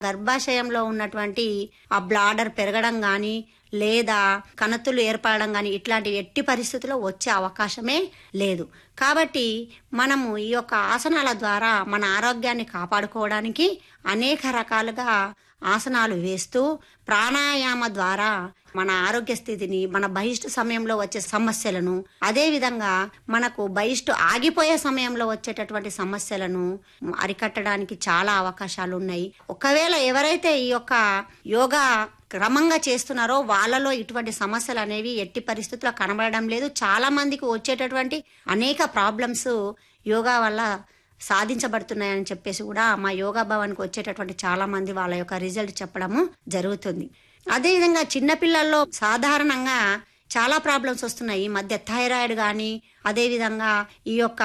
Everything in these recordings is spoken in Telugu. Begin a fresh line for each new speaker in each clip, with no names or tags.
గర్భాశయంలో ఉన్నటువంటి ఆ బ్లాడర్ పెరగడం కానీ లేదా కణతులు ఏర్పడడం కానీ ఇట్లాంటి ఎట్టి పరిస్థితుల్లో వచ్చే అవకాశమే లేదు కాబట్టి మనము ఈ యొక్క ఆసనాల ద్వారా మన ఆరోగ్యాన్ని కాపాడుకోవడానికి అనేక రకాలుగా ఆసనాలు వేస్తూ ప్రాణాయామ ద్వారా మన ఆరోగ్య స్థితిని మన బహిష్టు సమయంలో వచ్చే సమస్యలను అదే విధంగా మనకు బహిష్టు ఆగిపోయే సమయంలో వచ్చేటటువంటి సమస్యలను అరికట్టడానికి చాలా అవకాశాలు ఉన్నాయి ఒకవేళ ఎవరైతే ఈ యొక్క యోగా క్రమంగా చేస్తున్నారో వాళ్ళలో ఇటువంటి సమస్యలు అనేవి ఎట్టి పరిస్థితుల్లో కనబడడం లేదు చాలా మందికి వచ్చేటటువంటి అనేక ప్రాబ్లమ్స్ యోగా వల్ల సాధించబడుతున్నాయని చెప్పేసి కూడా మా యోగా భవన్కి వచ్చేటటువంటి చాలా మంది వాళ్ళ యొక్క రిజల్ట్ చెప్పడము జరుగుతుంది అదేవిధంగా చిన్నపిల్లల్లో సాధారణంగా చాలా ప్రాబ్లమ్స్ వస్తున్నాయి ఈ మధ్య థైరాయిడ్ కానీ అదేవిధంగా ఈ యొక్క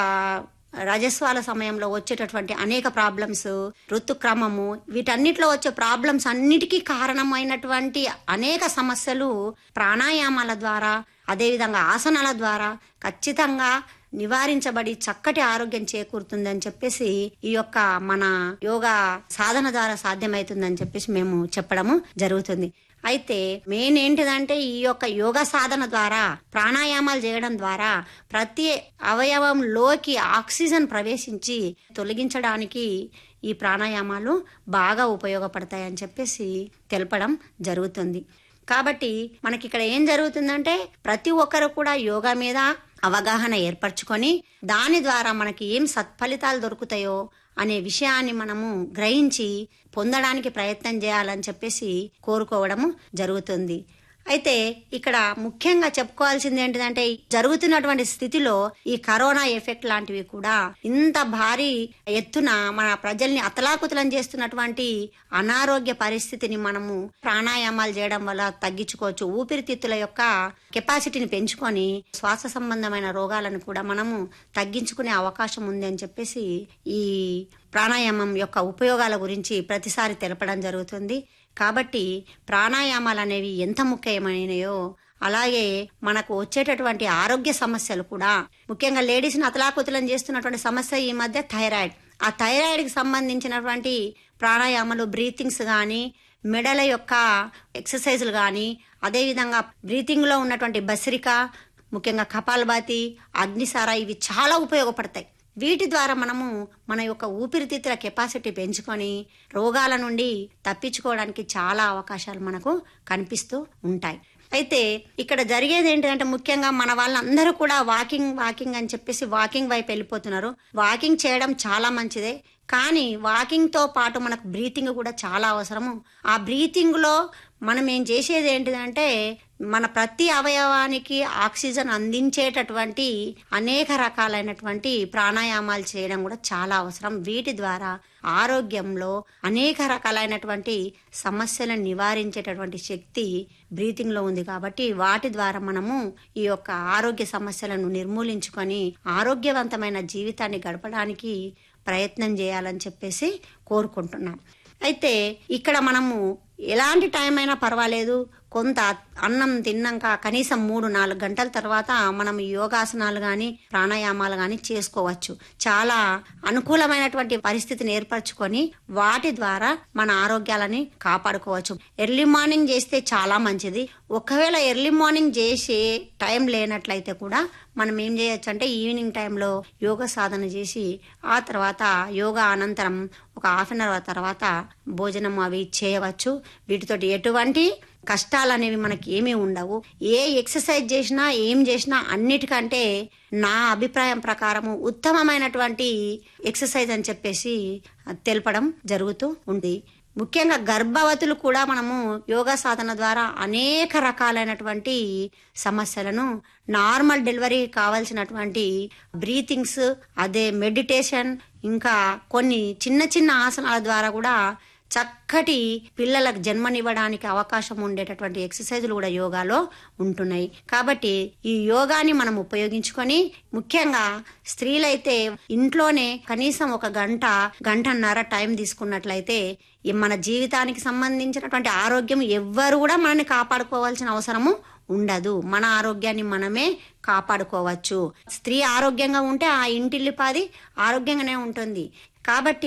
రజస్వాల సమయంలో వచ్చేటటువంటి అనేక ప్రాబ్లమ్స్ ఋతుక్రమము వీటన్నిటిలో వచ్చే ప్రాబ్లమ్స్ అన్నిటికీ కారణమైనటువంటి అనేక సమస్యలు ప్రాణాయామాల ద్వారా అదేవిధంగా ఆసనాల ద్వారా ఖచ్చితంగా నివారించబడి చక్కటి ఆరోగ్యం చేకూరుతుందని చెప్పేసి ఈ యొక్క మన యోగా సాధన ద్వారా సాధ్యమవుతుందని చెప్పేసి మేము చెప్పడము జరుగుతుంది అయితే మెయిన్ ఏంటిదంటే ఈ యొక్క యోగ సాధన ద్వారా ప్రాణాయామాలు చేయడం ద్వారా ప్రతి అవయవంలోకి ఆక్సిజన్ ప్రవేశించి తొలగించడానికి ఈ ప్రాణాయామాలు బాగా ఉపయోగపడతాయని చెప్పేసి తెలపడం జరుగుతుంది కాబట్టి మనకి ఇక్కడ ఏం జరుగుతుందంటే ప్రతి ఒక్కరు కూడా యోగా మీద అవగాహన ఏర్పరచుకొని దాని ద్వారా మనకి ఏం సత్ఫలితాలు దొరుకుతాయో అనే విషయాన్ని మనము గ్రహించి పొందడానికి ప్రయత్నం చేయాలని చెప్పేసి కోరుకోవడము జరుగుతుంది అయితే ఇక్కడ ముఖ్యంగా చెప్పుకోవాల్సింది ఏంటిదంటే జరుగుతున్నటువంటి స్థితిలో ఈ కరోనా ఎఫెక్ట్ లాంటివి కూడా ఇంత భారీ ఎత్తున మన ప్రజల్ని అతలాకుతలం చేస్తున్నటువంటి అనారోగ్య పరిస్థితిని మనము ప్రాణాయామాలు చేయడం వల్ల తగ్గించుకోవచ్చు ఊపిరితిత్తుల యొక్క కెపాసిటీని పెంచుకొని శ్వాస సంబంధమైన రోగాలను కూడా మనము తగ్గించుకునే అవకాశం ఉంది అని చెప్పేసి ఈ ప్రాణాయామం యొక్క ఉపయోగాల గురించి ప్రతిసారి తెలపడం జరుగుతుంది కాబట్టి ప్రాణాయామాలు అనేవి ఎంత ముఖ్యమైనయో అలాగే మనకు వచ్చేటటువంటి ఆరోగ్య సమస్యలు కూడా ముఖ్యంగా లేడీస్ని అతలాకుతలం చేస్తున్నటువంటి సమస్య ఈ మధ్య థైరాయిడ్ ఆ థైరాయిడ్కి సంబంధించినటువంటి ప్రాణాయామాలు బ్రీతింగ్స్ కానీ మెడల యొక్క ఎక్సర్సైజులు కానీ అదేవిధంగా బ్రీతింగ్లో ఉన్నటువంటి బసిరిక ముఖ్యంగా కపాలభాతి అగ్నిసార ఇవి చాలా ఉపయోగపడతాయి వీటి ద్వారా మనము మన యొక్క ఊపిరితిత్తుల కెపాసిటీ పెంచుకొని రోగాల నుండి తప్పించుకోవడానికి చాలా అవకాశాలు మనకు కనిపిస్తూ ఉంటాయి అయితే ఇక్కడ జరిగేది ఏంటంటే ముఖ్యంగా మన వాళ్ళందరూ కూడా వాకింగ్ వాకింగ్ అని చెప్పేసి వాకింగ్ వైపు వెళ్ళిపోతున్నారు వాకింగ్ చేయడం చాలా మంచిదే కానీ వాకింగ్తో పాటు మనకు బ్రీతింగ్ కూడా చాలా అవసరము ఆ బ్రీతింగ్లో మనం ఏం చేసేది ఏంటిదంటే మన ప్రతి అవయవానికి ఆక్సిజన్ అందించేటటువంటి అనేక రకాలైనటువంటి ప్రాణాయామాలు చేయడం కూడా చాలా అవసరం వీటి ద్వారా ఆరోగ్యంలో అనేక రకాలైనటువంటి సమస్యలను నివారించేటటువంటి శక్తి బ్రీతింగ్లో ఉంది కాబట్టి వాటి ద్వారా మనము ఈ యొక్క ఆరోగ్య సమస్యలను నిర్మూలించుకొని ఆరోగ్యవంతమైన జీవితాన్ని గడపడానికి ప్రయత్నం చేయాలని చెప్పేసి కోరుకుంటున్నాం అయితే ఇక్కడ మనము ఎలాంటి టైం అయినా పర్వాలేదు కొంత అన్నం తిన్నాక కనీసం మూడు నాలుగు గంటల తర్వాత మనం యోగాసనాలు కానీ ప్రాణాయామాలు కానీ చేసుకోవచ్చు చాలా అనుకూలమైనటువంటి పరిస్థితిని ఏర్పరచుకొని వాటి ద్వారా మన ఆరోగ్యాలని కాపాడుకోవచ్చు ఎర్లీ మార్నింగ్ చేస్తే చాలా మంచిది ఒకవేళ ఎర్లీ మార్నింగ్ చేసే టైం లేనట్లయితే కూడా మనం ఏం చేయొచ్చు అంటే ఈవినింగ్ టైంలో యోగా సాధన చేసి ఆ తర్వాత యోగా అనంతరం ఒక హాఫ్ అన్ అవర్ తర్వాత భోజనం అవి చేయవచ్చు వీటితోటి ఎటువంటి కష్టాలు అనేవి మనకి ఏమీ ఉండవు ఏ ఎక్సర్సైజ్ చేసినా ఏం చేసినా అన్నిటికంటే నా అభిప్రాయం ప్రకారము ఉత్తమమైనటువంటి ఎక్సర్సైజ్ అని చెప్పేసి తెలపడం జరుగుతూ ఉంది ముఖ్యంగా గర్భవతులు కూడా మనము యోగా సాధన ద్వారా అనేక రకాలైనటువంటి సమస్యలను నార్మల్ డెలివరీ కావాల్సినటువంటి బ్రీతింగ్స్ అదే మెడిటేషన్ ఇంకా కొన్ని చిన్న చిన్న ఆసనాల ద్వారా కూడా చక్కటి పిల్లలకు జన్మనివ్వడానికి అవకాశం ఉండేటటువంటి ఎక్సర్సైజులు కూడా యోగాలో ఉంటున్నాయి కాబట్టి ఈ యోగాని మనం ఉపయోగించుకొని ముఖ్యంగా స్త్రీలైతే ఇంట్లోనే కనీసం ఒక గంట గంటన్నర టైం తీసుకున్నట్లయితే ఈ మన జీవితానికి సంబంధించినటువంటి ఆరోగ్యం ఎవ్వరు కూడా మనల్ని కాపాడుకోవాల్సిన అవసరము ఉండదు మన ఆరోగ్యాన్ని మనమే కాపాడుకోవచ్చు స్త్రీ ఆరోగ్యంగా ఉంటే ఆ ఇంటిల్లిపాది ఆరోగ్యంగానే ఉంటుంది కాబట్టి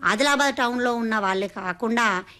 ఆదిలాబాద్ టౌన్లో ఉన్న వాళ్ళే కాకుండా